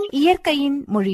இயற்கையின் மொழி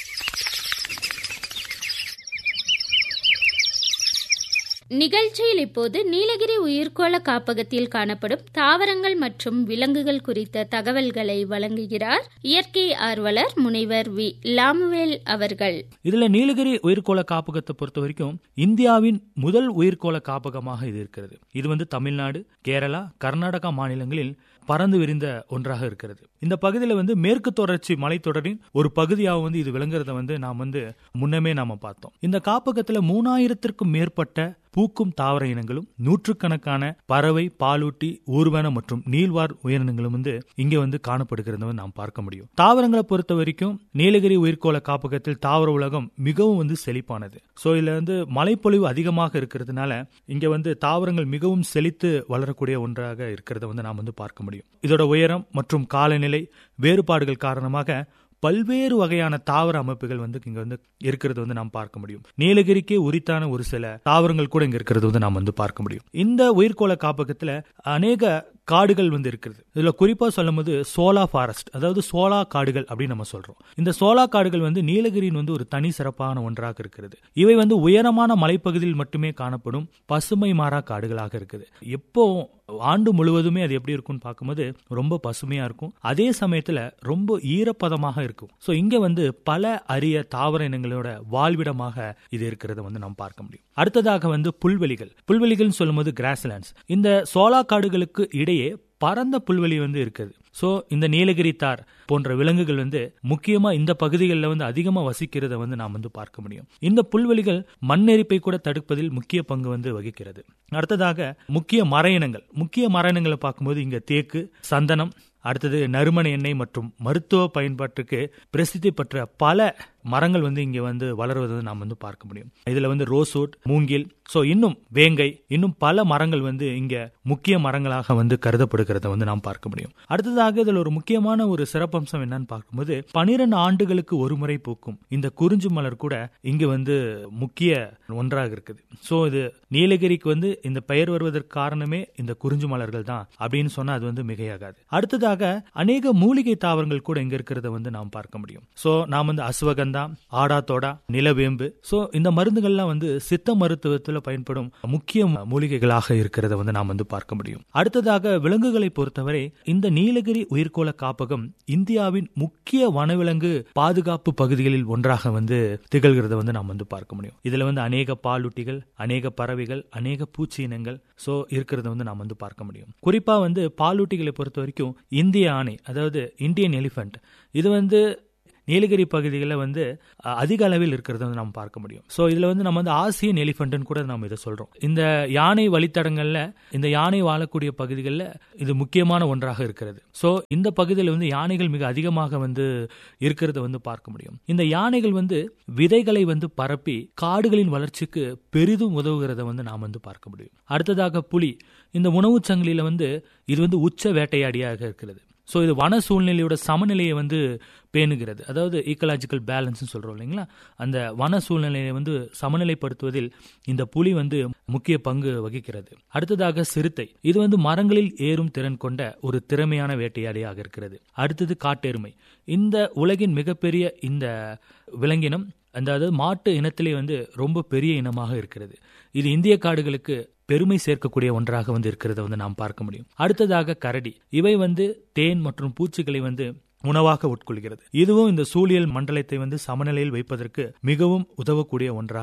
நிகழ்ச்சியில் இப்போது நீலகிரி உயிர்கோள காப்பகத்தில் காணப்படும் தாவரங்கள் மற்றும் விலங்குகள் குறித்த தகவல்களை வழங்குகிறார் இயற்கை ஆர்வலர் முனைவர் வி லாமுவேல் அவர்கள் இதுல நீலகிரி உயிர்கோள காப்பகத்தை பொறுத்த வரைக்கும் இந்தியாவின் முதல் உயிர்கோள காப்பகமாக இது இருக்கிறது இது வந்து தமிழ்நாடு கேரளா கர்நாடகா மாநிலங்களில் பறந்து விரிந்த ஒன்றாக இருக்கிறது இந்த பகுதியில் வந்து மேற்கு தொடர்ச்சி மலைத்தொடரின் ஒரு பகுதியாக வந்து இது விளங்குறத வந்து நாம் வந்து முன்னமே நாம பார்த்தோம் இந்த காப்பகத்துல மூணாயிரத்திற்கும் மேற்பட்ட பூக்கும் தாவர இனங்களும் நூற்றுக்கணக்கான பறவை பாலூட்டி ஊர்வன மற்றும் நீள்வார் உயிரினங்களும் வந்து இங்க வந்து காணப்படுகிறத வந்து நாம் பார்க்க முடியும் தாவரங்களை பொறுத்த வரைக்கும் நீலகிரி உயிர்கோள காப்பகத்தில் தாவர உலகம் மிகவும் வந்து செழிப்பானது சோ இதுல வந்து மழைப்பொழிவு அதிகமாக இருக்கிறதுனால இங்க வந்து தாவரங்கள் மிகவும் செழித்து வளரக்கூடிய ஒன்றாக இருக்கிறத வந்து நாம் வந்து பார்க்க முடியும் இதோட உயரம் மற்றும் காலநிலை வேறுபாடுகள் காரணமாக பல்வேறு வகையான தாவர அமைப்புகள் வந்து இங்க வந்து இருக்கிறது வந்து நாம் பார்க்க முடியும் நீலகிரிக்கே உரித்தான ஒரு சில தாவரங்கள் கூட இங்க இருக்கிறது வந்து நாம் வந்து பார்க்க முடியும் இந்த உயிர்கோள காப்பகத்துல அநேக காடுகள் வந்து இருக்கிறது இதுல குறிப்பா சொல்லும் போது சோலா ஃபாரஸ்ட் அதாவது சோலா காடுகள் அப்படின்னு நம்ம சொல்றோம் இந்த சோலா காடுகள் வந்து நீலகிரியின் வந்து ஒரு தனி சிறப்பான ஒன்றாக இருக்கிறது இவை வந்து உயரமான மலைப்பகுதியில் மட்டுமே காணப்படும் பசுமை மாறா காடுகளாக இருக்குது எப்போ ஆண்டு முழுவதுமே அது எப்படி இருக்கும்னு பார்க்கும்போது ரொம்ப பசுமையா இருக்கும் அதே சமயத்துல ரொம்ப ஈரப்பதமாக இருக்கும் சோ இங்க வந்து பல அரிய தாவர இனங்களோட வாழ்விடமாக இது இருக்கிறத வந்து நாம் பார்க்க முடியும் அடுத்ததாக வந்து புல்வெளிகள் புல்வெளிகள் சொல்லும்போது கிராஸ்லேண்ட்ஸ் இந்த சோலா காடுகளுக்கு இடையே பரந்த புல்வெளி வந்து இருக்குது சோ இந்த நீலகிரி தார் போன்ற விலங்குகள் வந்து முக்கியமா இந்த பகுதிகளில் வந்து அதிகமா வசிக்கிறத வந்து நாம் வந்து பார்க்க முடியும் இந்த புல்வெளிகள் மண்ணெரிப்பை கூட தடுப்பதில் முக்கிய பங்கு வந்து வகிக்கிறது அடுத்ததாக முக்கிய மர இனங்கள் முக்கிய மர இனங்களை பார்க்கும்போது இங்க தேக்கு சந்தனம் அடுத்தது நறுமண எண்ணெய் மற்றும் மருத்துவ பயன்பாட்டுக்கு பிரசித்தி பெற்ற பல மரங்கள் வந்து இங்க வந்து வளருவதை நாம் வந்து பார்க்க முடியும் இதுல வந்து ரோஸ்வுட் மூங்கில் சோ இன்னும் வேங்கை இன்னும் பல மரங்கள் வந்து இங்க முக்கிய மரங்களாக வந்து கருதப்படுகிறத வந்து நாம் பார்க்க முடியும் அடுத்ததாக இதுல ஒரு முக்கியமான ஒரு சிறப்பம்சம் என்னன்னு பார்க்கும்போது பனிரெண்டு ஆண்டுகளுக்கு ஒரு முறை பூக்கும் இந்த குறிஞ்சி மலர் கூட இங்க வந்து முக்கிய ஒன்றாக இருக்குது சோ இது நீலகிரிக்கு வந்து இந்த பெயர் வருவதற்கு காரணமே இந்த குறிஞ்சி மலர்கள் தான் அப்படின்னு சொன்னா அது வந்து மிகையாகாது அடுத்ததாக அநேக மூலிகை தாவரங்கள் கூட இங்க இருக்கிறத வந்து நாம் பார்க்க முடியும் சோ நாம் வந்து அஸ்வகந்தா ஆடாத்தோடா நிலவேம்பு சோ இந்த மருந்துகள்லாம் வந்து சித்த மருத்துவத்துல பயன்படும் முக்கிய மூலிகைகளாக இருக்கிறத வந்து நாம் வந்து பார்க்க முடியும் அடுத்ததாக விலங்குகளை பொறுத்தவரை இந்த நீலகிரி உயிர்கோள காப்பகம் இந்தியாவின் முக்கிய வனவிலங்கு பாதுகாப்பு பகுதிகளில் ஒன்றாக வந்து திகழ்கிறத வந்து நாம் வந்து பார்க்க முடியும் இதுல வந்து அநேக பாலூட்டிகள் அநேக பறவைகள் அநேக பூச்சி இனங்கள் சோ இருக்கிறத வந்து நாம் வந்து பார்க்க முடியும் குறிப்பா வந்து பாலூட்டிகளை பொறுத்த வரைக்கும் இந்திய ஆணை அதாவது இந்தியன் எலிஃபண்ட் இது வந்து நீலகிரி பகுதிகளில் வந்து அதிக அளவில் இருக்கிறத வந்து நம்ம பார்க்க முடியும் ஸோ இதில் வந்து நம்ம வந்து ஆசியன் எலிஃபண்ட்னு கூட நம்ம இதை சொல்கிறோம் இந்த யானை வழித்தடங்களில் இந்த யானை வாழக்கூடிய பகுதிகளில் இது முக்கியமான ஒன்றாக இருக்கிறது ஸோ இந்த பகுதியில் வந்து யானைகள் மிக அதிகமாக வந்து இருக்கிறத வந்து பார்க்க முடியும் இந்த யானைகள் வந்து விதைகளை வந்து பரப்பி காடுகளின் வளர்ச்சிக்கு பெரிதும் உதவுகிறத வந்து நாம் வந்து பார்க்க முடியும் அடுத்ததாக புலி இந்த உணவு சங்கிலியில் வந்து இது வந்து உச்ச வேட்டையாடியாக இருக்கிறது ஸோ இது வன சூழ்நிலையோட சமநிலையை வந்து பேணுகிறது அதாவது ஈக்கலாஜிக்கல் பேலன்ஸ் சொல்றோம் இல்லைங்களா அந்த வன சூழ்நிலையை வந்து சமநிலைப்படுத்துவதில் இந்த புலி வந்து முக்கிய பங்கு வகிக்கிறது அடுத்ததாக சிறுத்தை இது வந்து மரங்களில் ஏறும் திறன் கொண்ட ஒரு திறமையான வேட்டையாடியாக இருக்கிறது அடுத்தது காட்டெருமை இந்த உலகின் மிகப்பெரிய இந்த விலங்கினம் அதாவது மாட்டு இனத்திலே வந்து ரொம்ப பெரிய இனமாக இருக்கிறது இது இந்திய காடுகளுக்கு பெருமை சேர்க்கக்கூடிய ஒன்றாக வந்து இருக்கிறத வந்து நாம் பார்க்க முடியும் அடுத்ததாக கரடி இவை வந்து தேன் மற்றும் பூச்சிகளை வந்து உணவாக உட்கொள்கிறது இதுவும் இந்த சூழியல் மண்டலத்தை வந்து சமநிலையில் வைப்பதற்கு மிகவும் உதவக்கூடிய ஒன்றாக